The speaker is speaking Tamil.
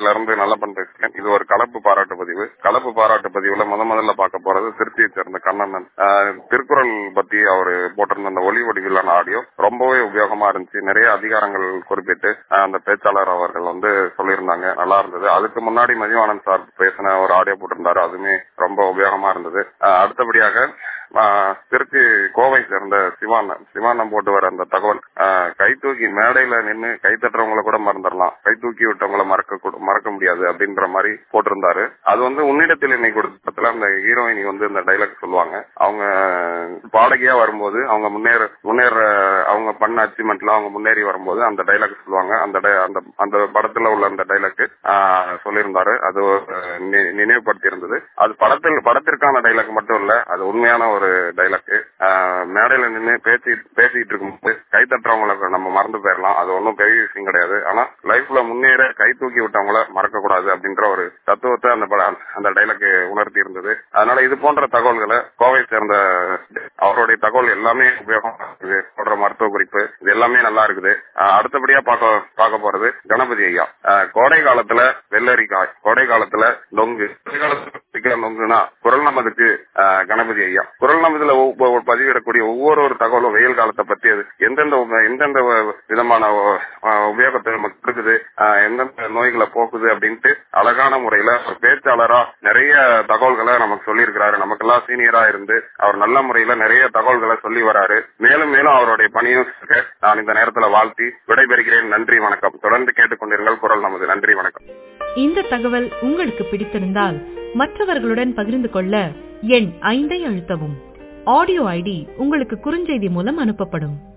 ஊராட்சியில இருந்து நல்லப்பன் பேசுகிறேன் இது ஒரு கலப்பு பாராட்டு பதிவு கலப்பு பாராட்டு பதிவுல முத முதல்ல பார்க்க போறது திருச்சியை சேர்ந்த கண்ணன் திருக்குறள் பத்தி அவர் போட்டிருந்த அந்த ஒலி வடிவிலான ஆடியோ ரொம்பவே உபயோகமா இருந்துச்சு நிறைய அதிகாரங்கள் குறிப்பிட்டு அந்த பேச்சாளர் அவர்கள் வந்து சொல்லியிருந்தாங்க நல்லா இருந்தது அதுக்கு முன்னாடி மதிவானன் சார் பேசின ஒரு ஆடியோ போட்டிருந்தாரு அதுவுமே ரொம்ப உபயோகமா இருந்தது அடுத்தபடியாக திருச்சி கோவை சேர்ந்த சிவானன் சிவானம் போட்டு வர அந்த தகவல் கை தூக்கி மேடையில நின்று கை தட்டுறவங்களை கூட மறந்துடலாம் கை தூக்கி விட்டவங்களை மறக்க மறக்க முடியாது அப்படின்ற மாதிரி போட்டிருந்தாரு அது வந்து உன்னிடத்தில் என்னை கொடுத்ததுல அந்த ஹீரோயினி வந்து இந்த டைலாக் சொல்லுவாங்க அவங்க பாடகியா வரும்போது அவங்க முன்னேற முன்னேற அவங்க பண்ண அச்சீவ்மெண்ட்ல அவங்க முன்னேறி வரும்போது அந்த டைலாக் சொல்லுவாங்க அந்த அந்த அந்த படத்துல உள்ள அந்த டைலாக் சொல்லியிருந்தாரு அது நினைவுபடுத்தி இருந்தது அது படத்தில் படத்திற்கான டைலாக் மட்டும் இல்ல அது உண்மையான ஒரு டைலாக் மேடையில நின்று பேசி பேசிட்டு இருக்கும்போது கை தட்டுறவங்களை நம்ம மறந்து போயிடலாம் அது ஒன்றும் பெரிய விஷயம் கிடையாது ஆனா லைஃப்ல முன்னேற கை தூக்கி விட்டவங்கள மறக்க கூடாது அப்படின்ற ஒரு தத்துவத்தை அந்த அந்த டைலாக் உணர்த்தி இருந்தது அதனால இது போன்ற தகவல்களை கோவை சேர்ந்த அவருடைய தகவல் எல்லாமே உபயோகம் இருக்குது சொல்ற மருத்துவ குறிப்பு இது எல்லாமே நல்லா இருக்குது அடுத்தபடியா பார்க்க பார்க்க போறது கணபதி ஐயா கோடை காலத்துல வெள்ளரிக்காய் கோடை காலத்துல நொங்கு காலத்துல நொங்குனா குரல் நமதுக்கு கணபதி ஐயா குரல் நமதுல பதிவிடக்கூடிய ஒவ்வொரு ஒரு தகவலும் வெயில் காலத்தை பத்தி அது எந்தெந்த எந்தெந்த விதமான உபயோகத்தை நமக்கு இருக்குது எந்தெந்த நோய்களை போக்குது அப்படின்ட்டு அழகான முறையில பேச்சாளரா நிறைய தகவல்களை நமக்கு சொல்லி இருக்கிறாரு நமக்கெல்லாம் சீனியரா இருந்து அவர் நல்ல முறையில நிறைய தகவல்களை சொல்லி வராரு மேலும் மேலும் அவருடைய பணியும் நான் இந்த நேரத்துல வாழ்த்தி விடைபெறுகிறேன் நன்றி வணக்கம் தொடர்ந்து கேட்டுக்கொண்டிருங்கள் குரல் நமது நன்றி வணக்கம் இந்த தகவல் உங்களுக்கு பிடித்திருந்தால் மற்றவர்களுடன் பகிர்ந்து கொள்ள எண் ஐந்தை அழுத்தவும் ஆடியோ ஐடி உங்களுக்கு குறுஞ்செய்தி மூலம் அனுப்பப்படும்